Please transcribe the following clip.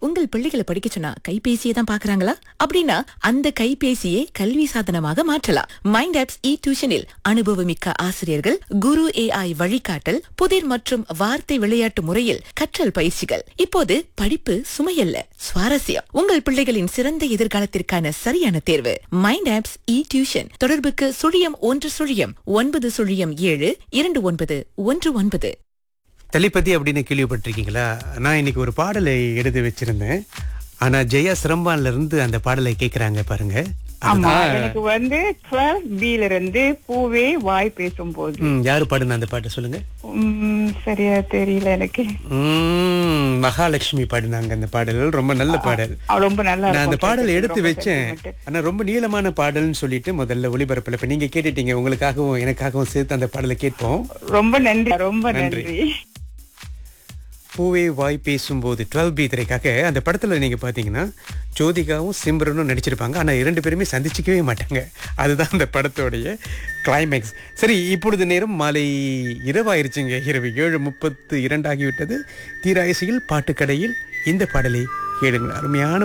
உங்கள் பிள்ளைகளை படிக்க சொன்னா கைபேசியை தான் பாக்குறாங்களா அப்படின்னா அந்த கைபேசியை கல்வி சாதனமாக மாற்றலாம் மைண்ட் ஆப்ஸ் இ டியூஷனில் அனுபவமிக்க ஆசிரியர்கள் குரு ஏஐ வழிகாட்டல் புதிர் மற்றும் வார்த்தை விளையாட்டு முறையில் கற்றல் பயிற்சிகள் இப்போது படிப்பு சுமையல்ல சுவாரஸ்யம் உங்கள் பிள்ளைகளின் சிறந்த எதிர்காலத்திற்கான சரியான தேர்வு மைண்ட் ஆப்ஸ் இ டியூஷன் தொடர்புக்கு சுழியம் ஒன்று சுழியம் ஒன்பது சுழியம் ஏழு இரண்டு ஒன்பது ஒன்று ஒன்பது தெளிப்பதி அப்படின்னு கேள்விப்பட்டிருக்கீங்களா நான் இன்னைக்கு ஒரு பாடலை எடுத்து வச்சிருந்தேன் ஆனா ஜெயா சிரம்பான்ல இருந்து அந்த பாடலை கேக்குறாங்க பாருங்க ஆமா அதுதான் எனக்கு வந்து டுவெல் பில இருந்து பூவே வாய் பேசும்போது ம், யாரு பாடுன அந்த பாட்டை சொல்லுங்க உம், சரியா தெரியல எனக்கு ம், மகாலட்சுமி பாடினாங்க அந்த பாடல் ரொம்ப நல்ல பாடல் அவ ரொம்ப நல்லா நான் அந்த இருக்கும் பாடலை கேட்கறதுக்கு எடுத்து ரொம்ப வச்சேன் sentiment. ஆனா ரொம்ப நீளமான பாடல்னு சொல்லிட்டு முதல்ல ஒளிபரப்புல இப்ப நீங்க கேட்டுட்டீங்க உங்களுக்காகவும் எனக்காகவும் சேர்த்து அந்த பாடலை கேட்போம் ரொம்ப நன்றி ரொம்ப நன்றி. நன்றி பூவே வாய் பேசும்போது டுவெல் பி திரைக்காக அந்த படத்துல நீங்க பாத்தீங்கன்னா ஜோதிகாவும் சிம்ரனும் நடிச்சிருப்பாங்க ஆனா இரண்டு பேருமே சந்திச்சுக்கவே மாட்டாங்க அதுதான் அந்த படத்தோடைய கிளைமேக்ஸ் சரி இப்பொழுது நேரம் மாலை இரவாயிருச்சுங்க இரவு ஏழு முப்பத்து இரண்டாகிவிட்டது தீராயசியில் பாட்டுக்கடையில் இந்த பாடலை கேளுங்கள் அருமையான